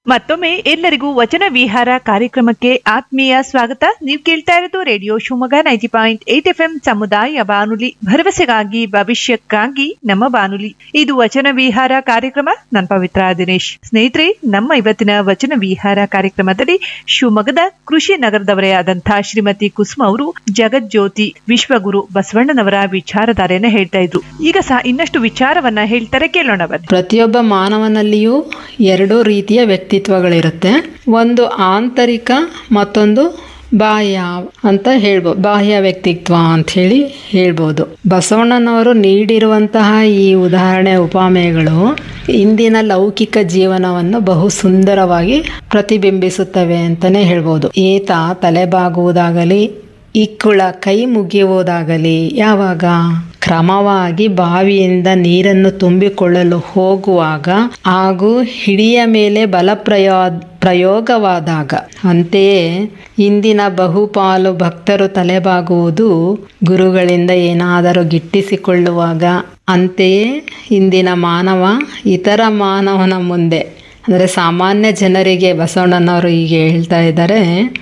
ಮತ್ತೊಮ್ಮೆ ಎಲ್ಲರಿಗೂ ವಚನ ವಿಹಾರ ಕಾರ್ಯಕ್ರಮಕ್ಕೆ ಆತ್ಮೀಯ ಸ್ವಾಗತ ನೀವು ಕೇಳ್ತಾ ಇರೋದು radio Shivamogga ninety point eight F M ಸಮುದಾಯ ಬಾನುಲಿ ಭರವಸೆಗಾಗಿ ಭವಿಷ್ಯಕ್ಕಾಗಿ ನಮ್ಮ ಬಾನುಲಿ ಇದು ವಚನ ವಿಹಾರ ಕಾರ್ಯಕ್ರಮ ನಾನು ಪವಿತ್ರ ದಿನೇಶ್ ಸ್ನೇಹಿತರೆ ನಮ್ಮ ಇವತ್ತಿನ ವಚನ ವಿಹಾರ ಕಾರ್ಯಕ್ರಮದಲ್ಲಿ ಶಿವಮೊಗ್ಗದ ಕೃಷಿ ನಗರದವರೇ ಆದಂತಹ ಶ್ರೀಮತಿ ಕುಸುಮ ಅವರು ಜಗಜ್ಯೋತಿ ವಿಶ್ವಗುರು ಬಸವಣ್ಣನವರ ವಿಚಾರಧಾರೆಯನ್ನ ಹೇಳ್ತಾ ಇದ್ರು ಈಗ ಸಹ ಇನ್ನಷ್ಟು ವಿಚಾರವನ್ನ ಹೇಳ್ತಾರೆ ಕೇಳೋಣ ಬನ್ನಿ ಪ್ರತಿಯೊಬ್ಬ ಮಾನವನಲ್ಲಿಯೂ ಎರಡು ರೀತಿಯ ವ್ಯಕ್ತಿತ್ವಗಳಿರುತ್ತೆ ಒಂದು ಆಂತರಿಕ ಮತ್ತೊಂದು ಬಾಹ್ಯ ಅಂತ ಹೇಳ್ಬೋದು ಬಾಹ್ಯ ವ್ಯಕ್ತಿತ್ವ ಅಂತ ಹೇಳಿ ಹೇಳ್ಬೋದು ಬಸವಣ್ಣನವರು ನೀಡಿರುವಂತಹ ಈ ಉದಾಹರಣೆ ಉಪಮೇಯಗಳು ಇಂದಿನ ಲೌಕಿಕ ಜೀವನವನ್ನು ಬಹು ಸುಂದರವಾಗಿ ಪ್ರತಿಬಿಂಬಿಸುತ್ತವೆ ಅಂತಲೇ ಹೇಳ್ಬೋದು ಏತ ತಲೆಬಾಗುವುದಾಗಲಿ ಇಕ್ಕುಳ ಕೈ ಮುಗಿಯುವುದಾಗಲಿ ಯಾವಾಗ ಕ್ರಮವಾಗಿ ಬಾವಿಯಿಂದ ನೀರನ್ನು ತುಂಬಿಕೊಳ್ಳಲು ಹೋಗುವಾಗ ಹಾಗೂ ಹಿಡಿಯ ಮೇಲೆ ಬಲಪ್ರಯೋ ಪ್ರಯೋಗವಾದಾಗ ಅಂತೆಯೇ ಇಂದಿನ ಬಹುಪಾಲು ಭಕ್ತರು ತಲೆಬಾಗುವುದು ಗುರುಗಳಿಂದ ಏನಾದರೂ ಗಿಟ್ಟಿಸಿಕೊಳ್ಳುವಾಗ ಅಂತೆಯೇ ಇಂದಿನ ಮಾನವ ಇತರ ಮಾನವನ ಮುಂದೆ ಅಂದರೆ ಸಾಮಾನ್ಯ ಜನರಿಗೆ ಬಸವಣ್ಣನವರು ಹೀಗೆ ಹೇಳ್ತಾ ಇದ್ದಾರೆ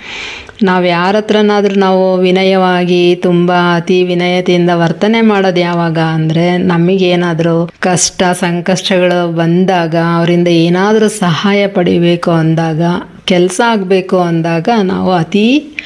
ನಾವು ಯಾರ ಹತ್ರನಾದ್ರೂ ನಾವು ವಿನಯವಾಗಿ ತುಂಬ ಅತಿ ವಿನಯತೆಯಿಂದ ವರ್ತನೆ ಮಾಡೋದು ಯಾವಾಗ ಅಂದರೆ ನಮಗೇನಾದರೂ ಕಷ್ಟ ಸಂಕಷ್ಟಗಳು ಬಂದಾಗ ಅವರಿಂದ ಏನಾದರೂ ಸಹಾಯ ಪಡಿಬೇಕು ಅಂದಾಗ ಕೆಲಸ ಆಗಬೇಕು ಅಂದಾಗ ನಾವು ಅತಿ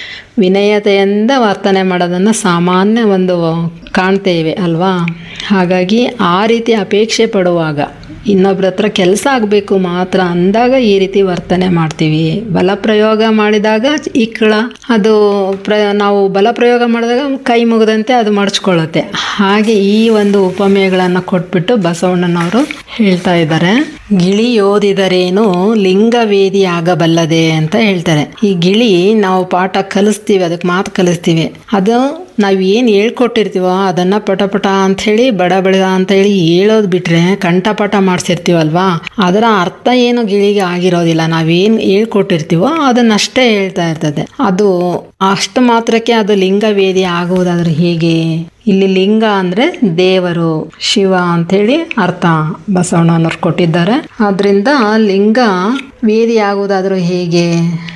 ವಿನಯತೆಯಿಂದ ವರ್ತನೆ ಮಾಡೋದನ್ನು ಸಾಮಾನ್ಯ ಒಂದು ಕಾಣ್ತೇವೆ ಅಲ್ವಾ ಹಾಗಾಗಿ ಆ ರೀತಿ ಅಪೇಕ್ಷೆ ಪಡುವಾಗ ಇನ್ನೊಬ್ರ ಹತ್ರ ಕೆಲಸ ಆಗಬೇಕು ಮಾತ್ರ ಅಂದಾಗ ಈ ರೀತಿ ವರ್ತನೆ ಮಾಡ್ತೀವಿ ಬಲ ಪ್ರಯೋಗ ಮಾಡಿದಾಗ ಇಕ್ಕಳ ಅದು ಪ್ರ ನಾವು ಬಲ ಪ್ರಯೋಗ ಮಾಡಿದಾಗ ಕೈ ಮುಗಿದಂತೆ ಅದು ಮಡಚ್ಕೊಳ್ಳುತ್ತೆ ಹಾಗೆ ಈ ಒಂದು ಉಪಮೇಯಗಳನ್ನು ಕೊಟ್ಬಿಟ್ಟು ಬಸವಣ್ಣನವರು ಹೇಳ್ತಾ ಇದ್ದಾರೆ ಗಿಳಿ ಓದಿದರೇನು ಲಿಂಗವೇದಿ ಆಗಬಲ್ಲದೆ ಅಂತ ಹೇಳ್ತಾರೆ ಈ ಗಿಳಿ ನಾವು ಪಾಠ ಕಲಿಸ್ತೀವಿ ಅದಕ್ಕೆ ಮಾತು ಕಲಿಸ್ತೀವಿ ಅದು ನಾವು ಏನು ಹೇಳ್ಕೊಟ್ಟಿರ್ತೀವೋ ಅದನ್ನು ಪಟ ಪಟ ಅಂಥೇಳಿ ಬಡ ಬಡ ಅಂತೇಳಿ ಹೇಳೋದು ಬಿಟ್ರೆ ಕಂಠಪಾಠ ಮಾಡಿಸಿರ್ತೀವಲ್ವಾ ಅದರ ಅರ್ಥ ಏನು ಗಿಳಿಗೆ ಆಗಿರೋದಿಲ್ಲ ನಾವೇನು ಹೇಳ್ಕೊಟ್ಟಿರ್ತೀವೋ ಅದನ್ನಷ್ಟೇ ಹೇಳ್ತಾ ಇರ್ತದೆ ಅದು ಅಷ್ಟು ಮಾತ್ರಕ್ಕೆ ಅದು ಲಿಂಗವೇದಿ ಆಗುವುದಾದ್ರೆ ಹೇಗೆ ಇಲ್ಲಿ ಲಿಂಗ ಅಂದರೆ ದೇವರು ಶಿವ ಅಂಥೇಳಿ ಅರ್ಥ ಬಸವಣ್ಣನವ್ರು ಕೊಟ್ಟಿದ್ದಾರೆ ಆದ್ರಿಂದ ಲಿಂಗ ವೇದಿ ಆಗುವುದಾದರೂ ಹೇಗೆ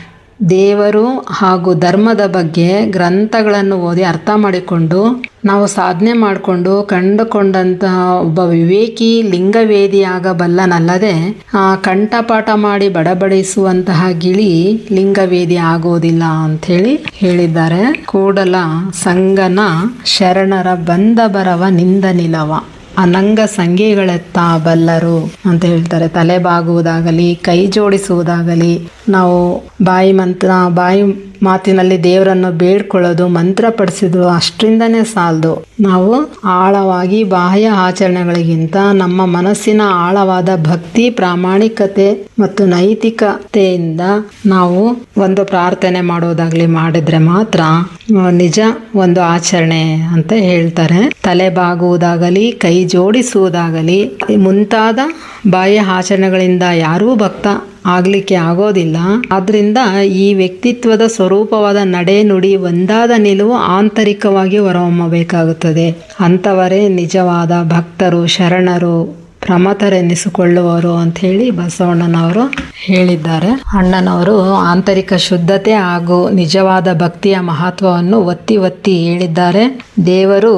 ದೇವರು ಹಾಗೂ ಧರ್ಮದ ಬಗ್ಗೆ ಗ್ರಂಥಗಳನ್ನು ಓದಿ ಅರ್ಥ ಮಾಡಿಕೊಂಡು ನಾವು ಸಾಧನೆ ಮಾಡಿಕೊಂಡು ಕಂಡುಕೊಂಡಂತಹ ಒಬ್ಬ ವಿವೇಕಿ ಲಿಂಗವೇದಿ ಆಗಬಲ್ಲನಲ್ಲದೆ ಆ ಕಂಠಪಾಠ ಮಾಡಿ ಬಡಬಡಿಸುವಂತಹ ಗಿಳಿ ಲಿಂಗವೇದಿ ಆಗೋದಿಲ್ಲ ಅಂಥೇಳಿ ಹೇಳಿದ್ದಾರೆ ಕೂಡಲ ಸಂಗನ ಶರಣರ ಬಂದ ಬರವ ನಿಂದ ನಿಲವ ಅನಂಗ ಸಂಘಿಗಳೆತ್ತ ಬಲ್ಲರು ಅಂತ ಹೇಳ್ತಾರೆ ತಲೆ ಬಾಗುವುದಾಗಲಿ ಕೈ ಜೋಡಿಸುವುದಾಗಲಿ ನಾವು ಬಾಯಿ ಮಂತ್ರ ಬಾಯಿ ಮಾತಿನಲ್ಲಿ ದೇವರನ್ನು ಬೇಡ್ಕೊಳ್ಳೋದು ಮಂತ್ರ ಪಡಿಸಿದ್ದು ಅಷ್ಟರಿಂದನೇ ಸಾಲದು ನಾವು ಆಳವಾಗಿ ಬಾಹ್ಯ ಆಚರಣೆಗಳಿಗಿಂತ ನಮ್ಮ ಮನಸ್ಸಿನ ಆಳವಾದ ಭಕ್ತಿ ಪ್ರಾಮಾಣಿಕತೆ ಮತ್ತು ನೈತಿಕತೆಯಿಂದ ನಾವು ಒಂದು ಪ್ರಾರ್ಥನೆ ಮಾಡೋದಾಗ್ಲಿ ಮಾಡಿದ್ರೆ ಮಾತ್ರ ನಿಜ ಒಂದು ಆಚರಣೆ ಅಂತ ಹೇಳ್ತಾರೆ ತಲೆ ಬಾಗುವುದಾಗಲಿ ಕೈ ಜೋಡಿಸುವುದಾಗಲಿ ಮುಂತಾದ ಬಾಹ್ಯ ಆಚರಣೆಗಳಿಂದ ಯಾರೂ ಭಕ್ತ ಆಗ್ಲಿಕ್ಕೆ ಆಗೋದಿಲ್ಲ ಆದ್ರಿಂದ ಈ ವ್ಯಕ್ತಿತ್ವದ ಸ್ವರೂಪವಾದ ನಡೆ ನುಡಿ ಒಂದಾದ ನಿಲುವು ಆಂತರಿಕವಾಗಿ ಹೊರಹೊಮ್ಮಬೇಕಾಗುತ್ತದೆ ಅಂಥವರೇ ನಿಜವಾದ ಭಕ್ತರು ಶರಣರು ಪ್ರಮತರೆನಿಸಿಕೊಳ್ಳುವರು ಅಂಥೇಳಿ ಬಸವಣ್ಣನವರು ಹೇಳಿದ್ದಾರೆ ಅಣ್ಣನವರು ಆಂತರಿಕ ಶುದ್ಧತೆ ಹಾಗೂ ನಿಜವಾದ ಭಕ್ತಿಯ ಮಹತ್ವವನ್ನು ಒತ್ತಿ ಒತ್ತಿ ಹೇಳಿದ್ದಾರೆ ದೇವರು